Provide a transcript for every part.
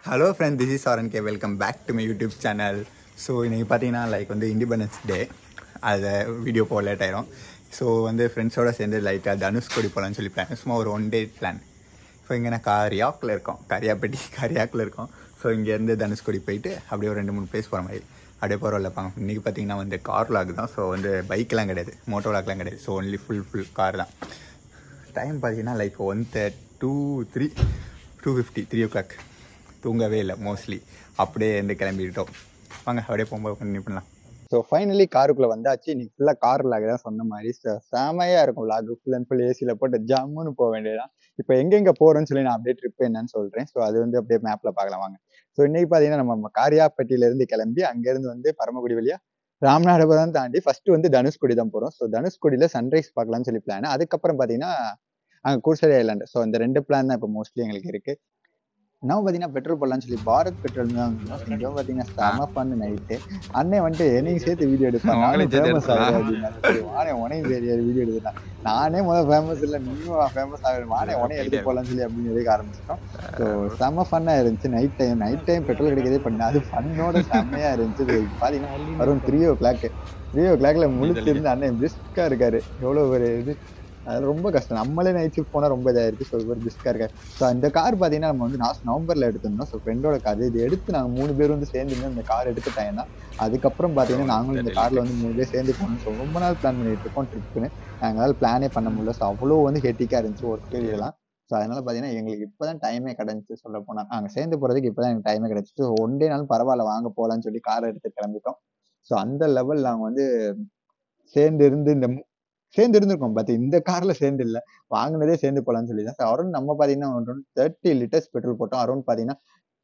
Hello friend this is Aaron K welcome back to my YouTube channel so இன்றைக்கி பார்த்தீங்கன்னா like வந்து independence day அதை video போக late ஆயிரும் ஸோ வந்து ஃப்ரெண்ட்ஸோட சேர்ந்து லைட்டாக தனுஷ்கோடி போகலான்னு சொல்லி பிளான் சும்மா ஒரு ஒன் டே பிளான் ஸோ இங்கே நான் கரியாக்கில் இருக்கோம் கரியாப்பட்டி கரியாக்கில் இருக்கோம் ஸோ இங்கேருந்து தனுஷ்கோடி போயிட்டு அப்படியே ஒரு ரெண்டு மூணு பிளேஸ் போகிற மாதிரி அப்படியே போகிற இல்லைப்பாங்க இன்றைக்கி பார்த்தீங்கன்னா வந்து கார் லாக் தான் ஸோ வந்து பைக்கெலாம் கிடையாது மோட்டோ லாக்லாம் கிடையாது so only full full car தான் டைம் பார்த்தீங்கன்னா like one third two three two fifty three o'clock தூங்கவே இல்லை மோஸ்ட்லி அப்படியே இருந்து கிளம்பிட்டோம் வாங்க அப்படியே போகும்போது கண்டினியூ பண்ணலாம் ஸோ ஃபைனலி காருக்குள்ளே வந்தாச்சு இன்னைக்கு ஃபுல்லாக கார் லாக் தான் சொன்ன மாதிரி செ- செமையா இருக்கும் லாக் ஃபுல் அண்ட் ஃபுல் ஏசியில் போட்டு ஜம்முன்னு போக வேண்டியதான் இப்போ எங்கெங்கே போகிறோன்னு சொல்லி நான் அப்படியே ட்ரிப் என்னன்னு சொல்கிறேன் ஸோ அது வந்து அப்படியே மேப்பில் பார்க்கலாம் வாங்க ஸோ இன்னைக்கு பார்த்தீங்கன்னா நம்ம காரியாப்பட்டியிலேருந்து கிளம்பி அங்கேருந்து வந்து பரமக்குடி வழியா ராமநாதபுரம் தாண்டி ஃபர்ஸ்ட் வந்து தனுஷ்கோடி தான் போகிறோம் ஸோ தனுஷ்கோடியில் சன்ரைஸ் பார்க்கலாம்னு சொல்லி பிளான் அதுக்கப்புறம் பார்த்தீங்கன்னா அங்கே கூர்சரி ஐலாண்டு ஸோ இந்த ரெண்டு பிளான் தான் இப்போ மோஸ்ட்லி எங்களுக்கு இருக்கு நான் பார்த்தீங்கன்னா பெட்ரோல் போடலாம்னு சொல்லி பாரத் பெட்ரோல் தான் வந்தோம். இங்க பார்த்தீங்கன்னா செம ஃபன் நைட்டு அண்ணன் வந்துட்டு என்னையும் சேர்த்து வீடியோ எடுப்பேன் நானும் உங்களையும் சேர்த்து ஃபேமஸ் ஆகிறேன் எடுத்துக்கலாம். அப்படின்னு வானே உனையும் சரி வீடியோ எடுத்துட்டான் நானே முதல்ல ஃபேமஸ் இல்லை நீயும் ஃபேமஸ் ஆகணும் வானே உனையும் எடுத்து போகலாம்னு சொல்லி அப்படின்னு எடுக்க ஆரம்பிச்சிட்டோம் ஸோ செம ஃபன்னாக இருந்துச்சு night time night time petrol கிடைக்கதே பண்ண அது ஃபன்னோட செம்மையா இருந்துச்சு இது பார்த்தீங்கன்னா வரும் த்ரீ ஓ கிளாக் த்ரீ ஓ கிளாக்ல முழிச்சு இருந்து அண்ணன் பிரிஸ்கா இருக்காரு எவ்வளோ ஒரு இது அது ரொம்ப கஷ்டம் நம்மளே நைட் ஷிஃப்ட் போனால் ரொம்ப இதாயிருக்கு ஸோ ஒரு பிரிஸ்கா இருக்காரு ஸோ அந்த கார் பார்த்தீங்கன்னா நம்ம வந்து லாஸ்ட் நவம்பர்ல எடுத்திருந்தோம் ஸோ ஃப்ரெண்டோட கார் இது எடுத்து நாங்கள் மூணு பேர் வந்து சேர்ந்து இந்த கார் எடுத்த டைம் தான் அதுக்கப்புறம் பார்த்தீங்கன்னா நாங்களும் இந்த கார்ல வந்து மூணு பேர் சேர்ந்து போகணும் ஸோ ரொம்ப நாள் பிளான் பண்ணிட்டு இருக்கோம் ட்ரிப்புன்னு எங்களால் பிளானே பண்ண முடியல ஸோ அவ்வளோ வந்து ஹெட்டிக்காக இருந்துச்சு ஒர்க் இதெல்லாம் ஸோ அதனால பார்த்தீங்கன்னா எங்களுக்கு இப்போதான் டைமே கிடைச்சு சொல்ல போனால் நாங்கள் சேர்ந்து போகிறதுக்கு இப்போதான் எனக்கு டைமே கிடைச்சிச்சு ஸோ ஒன் டே நாள் பரவாயில்ல வாங்க போகலான்னு சொல்லி கார் எடுத்து கிளம்பிட்டோம் ஸோ அந்த லெவல் நாங்கள் வந்து சேர்ந்து இருந்து இந்த மு- சேர்ந்து இருந்திருக்கோம் பட் இந்த கார்ல சேர்ந்து இல்லை வாங்கினதே சேர்ந்து போகலான்னு சொல்லி தான் அரௌண்ட் நம்ம பார்த்தீங்கன்னா தேர்ட்டி லிட்டர்ஸ் பெட்ரோல் போட்டோம் அரௌண்ட் பார்த்தீங்கன்னா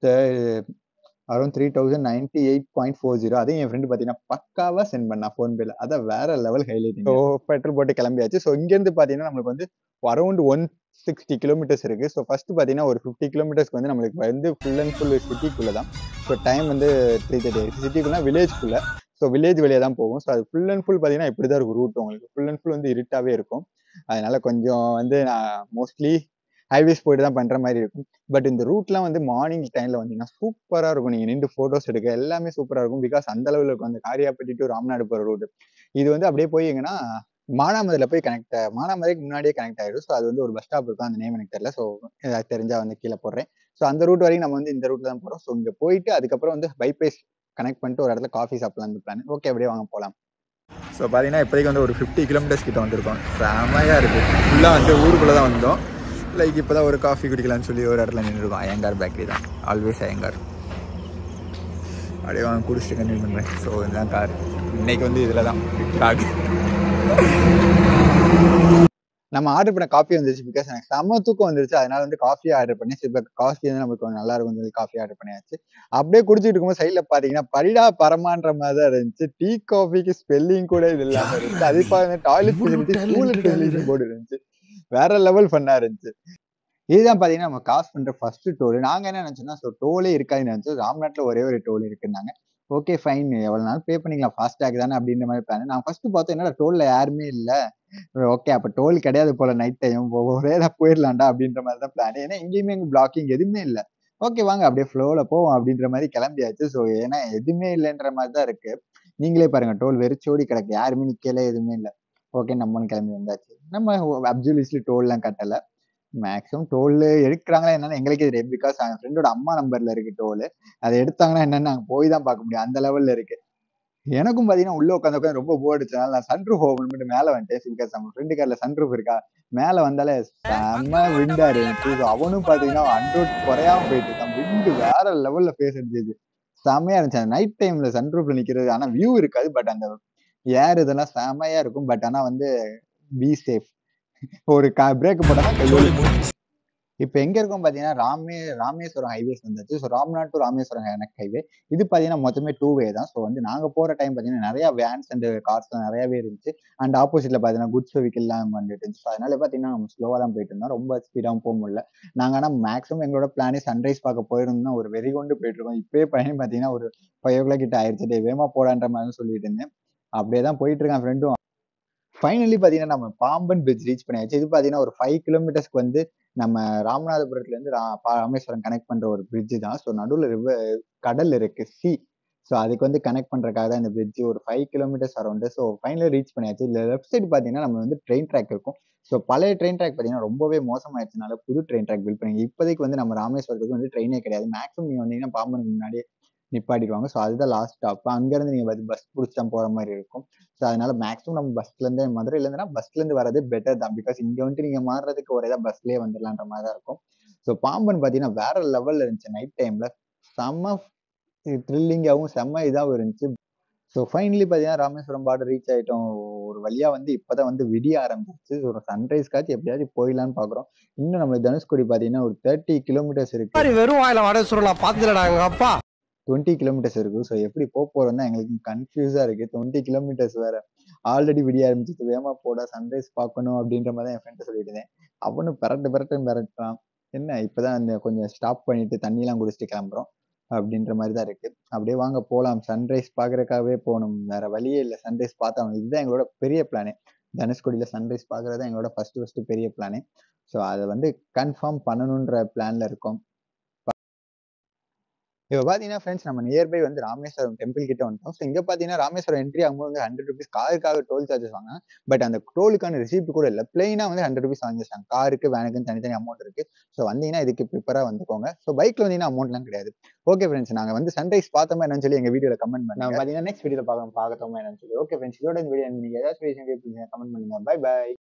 around three thousand ninety eight point four zero அதையும் என் ஃப்ரெண்டு பார்த்தீங்கன்னா பக்காவா சென்ட் பண்ணா ஃபோன் பேல அதான் வேற லெவல் ஹைலைட் ஸோ பெட்ரோல் போட்டு கிளம்பியாச்சு ஸோ இங்கேருந்து பார்த்தீங்கன்னா நம்மளுக்கு வந்து அரௌண்ட் ஒன் சிக்ஸ்டி கிலோமீட்டர்ஸ் இருக்கு ஸோ ஃபர்ஸ்ட் பார்த்தீங்கன்னா ஒரு ஃபிஃப்டி கிலோமீட்டர்ஸ்க்கு வந்து நம்மளுக்கு வந்து ஃபுல் அண்ட் ஃபுல் சிட்டிக்குள்ள தான் ஸோ டைம் வந்து த்ரீ தேர்ட்டி சிட்டிக்குள்ள வில்லேஜ்குள்ள ஸோ வில்லேஜ் வழியா தான் போகும் ஸோ அது ஃபுல் அண்ட் ஃபுல் பார்த்தீங்கன்னா இப்படி தான் இருக்கும் ரூட் உங்களுக்கு ஃபுல் அண்ட் ஃபுல் வந்து இருட்டாவே இருக்கும் அதனால கொஞ்சம் வந்து நான் மோஸ்ட்லி ஹைவேஸ் போயிட்டு தான் பண்ற மாதிரி இருக்கும் பட் இந்த ரூட்லாம் வந்து மார்னிங் டைம்ல வந்தீங்கன்னா சூப்பரா இருக்கும் நீங்க நின்று போட்டோஸ் எடுக்க எல்லாமே சூப்பரா இருக்கும் பிகாஸ் அந்த அளவுல இருக்கும் அந்த காரியாப்பட்டி டு ராம்நாடு போற ரூட் இது வந்து அப்படியே போய் எங்கன்னா மானாமதுல போய் கனெக்ட் மானாமதுரைக்கு முன்னாடியே கனெக்ட் ஆயிடும் ஸோ அது வந்து ஒரு பஸ் ஸ்டாப் இருக்கும் அந்த நேம் எனக்கு தெரியல ஸோ தெரிஞ்சா வந்து கீழே போடுறேன் ஸோ அந்த ரூட் வரைக்கும் நம்ம வந்து இந்த ரூட்ல தான் போறோம் ஸோ இங்க போயிட்டு அதுக்கப்புறம் வந்து பைபேஸ் கனெக்ட் பண்ணிட்டு ஒரு இடத்துல காஃபி சாப்பிடலாம் பிளான் ஓகே அப்படியே வாங்க போகலாம் ஸோ பார்த்தீங்கன்னா இப்போதைக்கு வந்து ஒரு ஃபிஃப்டி கிலோமீட்டர்ஸ் கிட்ட வந்திருக்கோம் செமையாக இருக்குது ஃபுல்லாக வந்து ஊருக்குள்ளே தான் வந்தோம் லைக் இப்போ தான் ஒரு காஃபி குடிக்கலாம்னு சொல்லி ஒரு இடத்துல நின்றுருக்கோம் அயங்கார் பேக்கரி தான் ஆல்வேஸ் அயங்கார் அப்படியே வாங்க குடிச்சிட்டு கண்டினியூ பண்ணுறேன் ஸோ இதுதான் கார் இன்னைக்கு வந்து இதில் தான் கார் நம்ம ஆர்டர் பண்ண காஃபி வந்துருச்சு பிகாஸ் எனக்கு செம தூக்கம் வந்துருச்சு அதனால வந்து காஃபி ஆர்டர் பண்ணி சரி இப்போ காஃபி வந்து நமக்கு கொஞ்சம் நல்லா இருக்கும் சொல்லி காஃபி ஆர்டர் பண்ணியாச்சு அப்படியே குடிச்சிட்டு இருக்கும்போது சைடில் பார்த்தீங்கன்னா பரிடா பரமான்ற மாதிரி தான் இருந்துச்சு டீ காஃபிக்கு ஸ்பெல்லிங் கூட இது இல்லாம இருந்துச்சு அது பாருங்க டாய்லெட் ஃபெசிலிட்டி டூலெட் ஃபெசிலிட்டி போட்டு இருந்துச்சு வேற லெவல் ஃபன்னா இருந்துச்சு இதுதான் பாத்தீங்கன்னா நம்ம காசு பண்ற ஃபர்ஸ்ட் டோல் நாங்க என்ன நினைச்சோம்னா ஸோ டோலே இருக்காதுன்னு நினைச்சோம் ராம்நாட்ல ஒரே ஒரு டோல் இருக்குன்னாங்க ஓகே ஃபைன் எவ்வளவு நாள் பே பண்ணிக்கலாம் ஃபாஸ்டாக் தானே அப்படின்ற மாதிரி பிளான் நான் ஃபர்ஸ்ட் பார்த்தோம் என்னடா டோல்ல யாருமே இல்ல ஓகே அப்ப டோல் கிடையாது போல நைட் டைம் ஒரே தான் போயிடலாம்டா அப்படின்ற மாதிரி தான் பிளான் ஏன்னா எங்கேயுமே எங்க பிளாக்கிங் எதுவுமே இல்ல ஓகே வாங்க அப்படியே ஃப்ளோல போவோம் அப்படின்ற மாதிரி கிளம்பியாச்சு ஸோ ஏன்னா எதுவுமே இல்லைன்ற மாதிரி தான் இருக்கு நீங்களே பாருங்க டோல் வெறிச்சோடி கிடக்கு யாருமே நிக்கல எதுவுமே இல்ல ஓகே நம்மளும் கிளம்பி வந்தாச்சு நம்ம அப்சல்யூஸ்லி டோல்லாம் கட்டல மேக்ஸிமம் டோல் எடுக்கிறாங்களா என்னன்னு எங்களுக்கே தெரியும் பிகாஸ் என் ஃப்ரெண்டோட அம்மா நம்பர்ல இருக்கு டோல் அதை எடுத்தாங்கன்னா என்னன்னு நாங்க போய் தான் பார்க்க முடியும் அந்த லெவல்ல இருக்கு எனக்கும் பாத்தீங்கன்னா உள்ள உட்காந்து உட்காந்து ரொம்ப போர் அடிச்சனால நான் சன்ரூஃப் ஓபன் பண்ணிட்டு மேல வந்துட்டேன் பிகாஸ் நம்ம ஃப்ரெண்டு கார்ல சன்ரூஃப் இருக்கா மேல வந்தாலே செம்ம விண்டா இருந்துச்சு So அவனும் பாத்தீங்கன்னா அண்ட்ரோட் குறையாம போயிட்டு இருக்கான் விண்டு வேற லெவல்ல பேச இருந்துச்சு செம்மையா இருந்துச்சு நைட் டைம்ல சன்ரூஃப்ல நிக்கிறது ஆனா வியூ இருக்காது பட் அந்த ஏர் இதெல்லாம் செம்மையா இருக்கும் பட் ஆனா வந்து பி சேஃப் ஒரு பிரேக் போட்டா கையோடு இப்போ எங்க இருக்கோம் பாத்தீங்கன்னா ராமே ராமேஸ்வரம் ஹைவேஸ் வந்துச்சு ஸோ ராம்நாட் டு ராமேஸ்வரம் எனக்கு ஹைவே இது பாத்தீங்கன்னா மொத்தமே டூ வே தான் ஸோ வந்து நாங்க போற டைம் பாத்தீங்கன்னா நிறைய வேன்ஸ் அண்ட் கார்ஸ் நிறையவே இருந்துச்சு அண்ட் ஆப்போசிட்ல பாத்தீங்கன்னா குட்ஸ் வெஹிக்கிள்லாம் வந்துட்டு இருந்துச்சு So அதனால பாத்தீங்கன்னா நம்ம ஸ்லோவா தான் போயிட்டு இருந்தோம் ரொம்ப ஸ்பீடாகவும் போக முடியல நாங்க ஆனா மேக்ஸிமம் எங்களோட பிளானே சன்ரைஸ் பார்க்க போயிருந்தோம் ஒரு வெறி கொண்டு போயிட்டு இருக்கோம் இப்பயே பையன் பாத்தீங்கன்னா ஒரு ஃபைவ் ஓ கிளாக் கிட்ட ஆயிடுச்சு டே வேமா போடான்ற மாதிரி சொல்லிட்டு இருந்தேன் அப்படியே தான் போயிட்டு இருக்கான் ஃப்ரெண்டும் ஃபைனலி பார்த்தீங்கன்னா நம்ம பாம்பன் பிரிட்ஜ் ரீச் பண்ணியாச்சு இது பார்த்தீங்கன்னா ஒரு ஃபைவ் கிலோமீட்டர்ஸ்க்கு வந்து நம்ம ராமநாதபுரத்துல இருந்து ரா- பா- ராமேஸ்வரம் கனெக்ட் பண்ற ஒரு பிரிட்ஜ் தான் ஸோ நடுவில் ரிவ கடல் இருக்கு சி ஸோ அதுக்கு வந்து கனெக்ட் பண்றதுக்காக தான் இந்த பிரிட்ஜ் ஒரு five kilometres around so finally reach பண்ணியாச்சு இல்லை லெஃப்ட் சைடு பார்த்தீங்கன்னா நம்ம வந்து ட்ரெயின் ட்ராக் இருக்கும் ஸோ பழைய ட்ரெயின் ட்ராக் பார்த்தீங்கன்னா ரொம்பவே மோசமாயிடுச்சுனால புது ட்ரெயின் ட்ராக் பில்ட் பண்ணி இப்போதைக்கு வந்து நம்ம ராமேஸ்வரத்துக்கு வந்து ட்ரெயினே கிடையாது மேக்ஸிமம் நீங்கள் வந்தீங்கன்னா பாம்பனுக்கு முன்னாடியே நிப்பாட்டிடுவாங்க ஸோ அதுதான் லாஸ்ட் ஸ்டாப் அங்கேருந்து நீங்கள் பஸ் பிடிச்சி தான் போகிற மாதிரி இருக்கும் ஸோ அதனால மேக்ஸிமம் நம்ம பஸ்லேருந்து மதுரையில இருந்துனா பஸ்லேருந்து வரது பெட்டர் தான் பிகாஸ் இங்கே வந்துட்டு நீங்கள் மாறுறதுக்கு ஒரே தான் பஸ்லேயே வந்துடலான்ற மாதிரி தான் இருக்கும் ஸோ பாம்பன் பார்த்தீங்கன்னா வேற லெவலில் இருந்துச்சு நைட் டைமில் செம்ம த்ரில்லிங்காகவும் செம்ம இதாகவும் இருந்துச்சு ஸோ ஃபைனலி பார்த்தீங்கன்னா ராமேஸ்வரம் பார்டர் ரீச் ஆகிட்டோம் ஒரு வழியா வந்து இப்போதான் வந்து விடிய ஆரம்பிச்சிச்சு ஒரு சன்ரைஸ்க்காச்சும் எப்படியாச்சும் போயிடலான்னு பார்க்குறோம் இன்னும் நம்ம தனுஷ்கோடி பார்த்தீங்கன்னா ஒரு தேர்ட்டி கிலோமீட்டர்ஸ் இருக்கு மாதிரி வெறும் வாயில வடை சுருள் நான் பார்த்ததுலடா எங்க அப்பா டுவெண்ட்டி கிலோமீட்டர்ஸ் இருக்கு ஸோ எப்படி போக போறோம் தான் எங்களுக்கு கன்ஃபியூஸா இருக்கு டுவெண்ட்டி கிலோமீட்டர்ஸ் வேற ஆல்ரெடி விடிய ஆரம்பிச்சிச்சு வேகமா போட சன்ரைஸ் பார்க்கணும் அப்படின்ற மாதிரி தான் என் ஃப்ரெண்ட் சொல்லிட்டு இருந்தேன் அவனும் பரட்டு பரட்டுன்னு பரட்டுறான் என்ன இப்பதான் அந்த கொஞ்சம் ஸ்டாப் பண்ணிட்டு தண்ணிலாம் குடிச்சிட்டு கிளம்புறோம் அப்படின்ற மாதிரி தான் இருக்கு அப்படியே வாங்க போலாம் சன்ரைஸ் பாக்குறதுக்காகவே போகணும் வேற வழியே இல்லை சன்ரைஸ் பார்த்தா இதுதான் எங்களோட பெரிய பிளானே தனுஷ்கோடியில சன்ரைஸ் பாக்குறது எங்களோட ஃபர்ஸ்ட் ஃபர்ஸ்ட் பெரிய பிளானே ஸோ அதை வந்து கன்ஃபார்ம் பண்ணணுன்ற பிளான்ல இருக்கோம் இப்போ பார்த்தீங்கன்னா ஃப்ரெண்ட்ஸ் நம்ம நியர்பை வந்து ராமேஸ்வரம் டெம்பிள் கிட்ட வந்துட்டோம் ஸோ இங்கே பார்த்தீங்கன்னா ராமேஸ்வரம் என்ட்ரி ஆகும்போது வந்து ஹண்ட்ரட் ருபீஸ் காருக்காக டோல் சார்ஜஸ் வாங்க பட் அந்த டோலுக்கான ரிசிப்ட் கூட இல்லை பிளெயினாக வந்து ஹண்ட்ரட் ருபீஸ் வாங்கிச்சாங்க காருக்கு வேனுக்குன்னு தனித்தனி அமௌண்ட் இருக்கு ஸோ வந்தீங்கன்னா இதுக்கு ப்ரிப்பராக வந்துக்கோங்க ஸோ பைக்ல வந்தீங்கன்னா அமௌண்ட்லாம் கிடையாது ஓகே ஃப்ரெண்ட்ஸ் நாங்கள் வந்து சன்ரைஸ் பார்த்தோமா என்னன்னு சொல்லி எங்கள் வீடியோவில் கமெண்ட் பண்ணுங்க பார்த்தீங்கன்னா நெக்ஸ்ட் வீடியோ பார்க்கலாம் பார்க்கறோமா என்னன்னு சொல்லி ஓகே ஃப்ரெண்ட்ஸ் இதோட இந்த வீடியோ நீங்கள் ஏதாச்சும் கமெண்ட் பண்ணுங்க பை பை